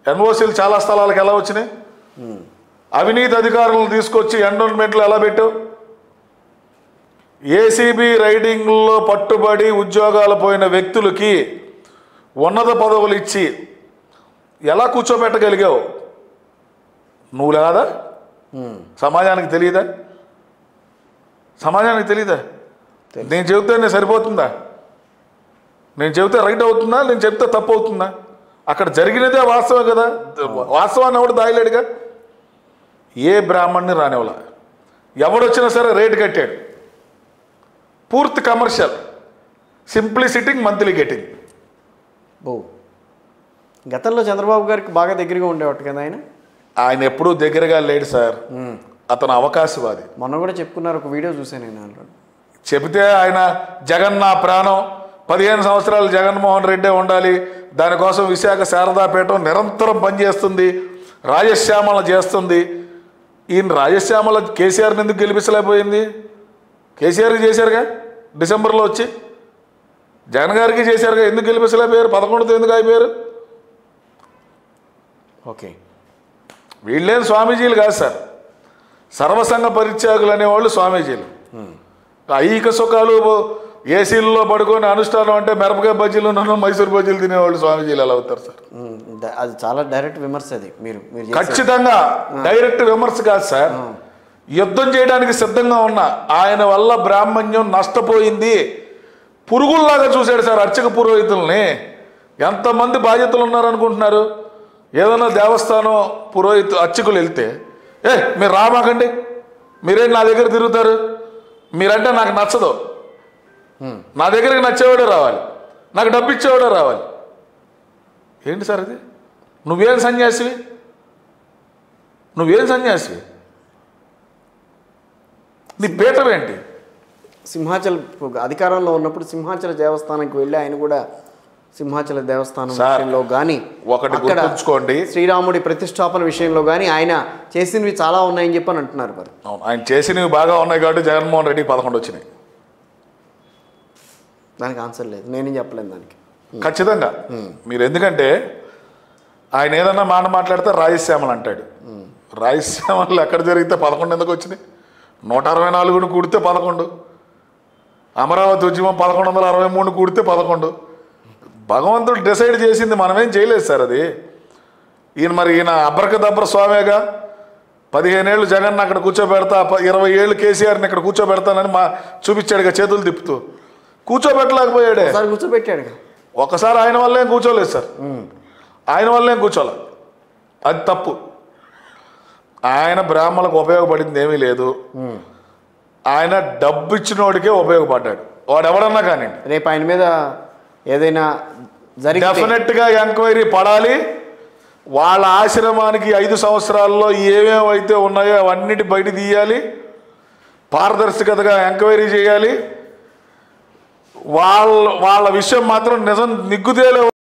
ఎన్ఓసీలు చాలా స్థలాలకు ఎలా వచ్చినాయి అవినీతి అధికారులను తీసుకొచ్చి ఎండోన్మెంట్లు ఎలా పెట్టావు ఏసీబీ రైడింగ్లో పట్టుబడి ఉద్యోగాలు పోయిన వ్యక్తులకి ఉన్నత పదవులు ఇచ్చి ఎలా కూర్చోబెట్టగలిగావు నువ్వు లేదా సమాజానికి తెలియదా సమాజానికి తెలియదా నేను చెబితేనే సరిపోతుందా నేను చెబితే రైట్ అవుతుందా నేను చెప్తే తప్పు అవుతుందా అక్కడ జరిగినదే వాస్తవం కదా వాస్తవాన్ని ఎవడు దాయలేడుగా ఏ బ్రాహ్మణ్ణి రానివ్వలా ఎవడొచ్చినా సరే రేటు కట్టాడు పూర్తి commercial simply sitting monthly getting ఓ గతంలో చంద్రబాబు గారికి బాగా దగ్గరగా ఉండేవాడు కదా ఆయన ఆయన ఎప్పుడూ దగ్గరగా లేడు సార్ అతను అవకాశవాది మొన్న కూడా చెప్పుకున్నారు ఒక వీడియో చూశాను నేను దాంట్లో చెబితే ఆయన జగన్ నా ప్రాణం పదిహేను సంవత్సరాలు జగన్మోహన్ రెడ్డే ఉండాలి దానికోసం విశాఖ శారదాపీఠం నిరంతరం పనిచేస్తుంది రాజశ్యామల చేస్తుంది ఈయన రాజశ్యామల కేసీఆర్ని ఎందుకు గెలిపించలేకపోయింది కేసీఆర్కి చేశారుగా డిసెంబర్లో వచ్చి జగన్ గారికి చేశారుగా ఎందుకు గెలిపించలేకపోయారు పదకొండుతో ఎందుకు అయిపోయారు ఓకే వీళ్ళేం స్వామీజీలు కాదు సార్ సర్వసంగ పరిత్యాగులు అనేవాళ్ళు స్వామీజీలు ఐక సుఖాలు ఏసీల్లో పడుకొని అనుష్ఠానం అంటే మిరపకాయ బజ్జీలు నన్ను మైసూర్ బజ్జీలు తినేవాళ్ళు స్వామీజీలు ఎలా అవుతారు సార్ ఉమ్, ద- అది చాలా డైరెక్ట్ విమర్శ అది మీరు మీరు చేసే- ఖచ్చితంగా డైరెక్ట్ విమర్శ కాదు సార్ యుద్ధం చేయడానికి సిద్ధంగా ఉన్న ఆయన వల్ల బ్రాహ్మణ్యం నష్టపోయింది పురుగుల్లాగా చూశాడు సార్ అర్చక పురోహితుల్ని ఎంతమంది బాధ్యతలు ఉన్నారనుకుంటున్నారు ఏదైనా దేవస్థానం పురోహితు అర్చకులు వెళ్తే ఏ మీరు రామాకండి మీరేంటి నా దగ్గర తిరుగుతారు మీరంటే నాకు నచ్చదు నా దగ్గరికి నచ్చేవాడే రావాలి నాకు డబ్బు ఇచ్చేవాడే రావాలి ఏంటి సార్ అది నువ్వేం సన్యాసివి నువ్వేం సన్యాసివి నీ పీఠం ఏంటి సింహాచల్ అధికారంలో ఉన్నప్పుడు సింహాచల దేవస్థానానికి వెళ్ళి ఆయన కూడా సింహాచల దేవస్థానం సార్, విషయంలో కానీ ఒకటి గుర్తుంచుకోండి. శ్రీరాముడి ప్రతిష్టాపన విషయంలో కానీ ఆయన చేసినవి చాలా ఉన్నాయని చెప్పని అంటున్నారు మరి అవును ఆయన చేసినవి బాగా ఉన్నాయి కాబట్టి జగన్మోహన్ రెడ్డికి పదకొండు వచ్చినాయి దానికి ఆన్సర్ లేదు నేనేం చెప్పలేను దానికి ఖచ్చితంగా మీరు ఎందుకంటే ఆయన ఏదన్నా మాట మాట్లాడితే రాయశ్యామలు అంటాడు రాయశ్యామలు ఎక్కడ జరిగితే పదకొండు ఎందుకు వచ్చినాయి నూట అరవై నాలుగును కూడితే పదకొండు అమరావతి ఉద్యమం పదకొండు వందల అరవై మూడు కూడితే పదకొండు భగవంతుడు డిసైడ్ చేసింది మనమేం చేయలేదు సార్ అది ఈయన మరి ఈయన అబ్రకదబ్ర స్వామిగా పదిహేనేళ్ళు జగన్ అక్కడ కూర్చోబెడతా ప- ఇరవై ఏళ్ళు కేసీఆర్ని ఇక్కడ కూర్చోబెడతానని మా చూపించాడుగా చేతులు తిప్పుతూ కూర్చోబెట్టలేకపోయాడే ఒకసారి కూర్చోబెట్టాడు ఒకసారి ఆయన వల్ల ఏం కూర్చోలేదు సార్ ఆయన వల్ల ఏం కూర్చోలే అది తప్పు ఆయన బ్రాహ్మణులకు ఉపయోగపడింది ఏమీ లేదు ఆయన డబ్బు ఇచ్చినోడికే ఉపయోగపడ్డాడు వాడు ఎవడన్నా కానివ్వండి రేపు ఆయన మీద ఏదైనా జరిగితే డెఫినెట్గా ఎంక్వైరీ పడాలి వాళ్ళ ఆశ్రమానికి ఐదు సంవత్సరాల్లో ఏమేమైతే ఉన్నాయో అవన్నిటి బయట తీయాలి పారదర్శకతగా ఎంక్వైరీ చేయాలి వాళ్ళ వాళ్ళ విషయం మాత్రం నిజం నిగ్గుదేలే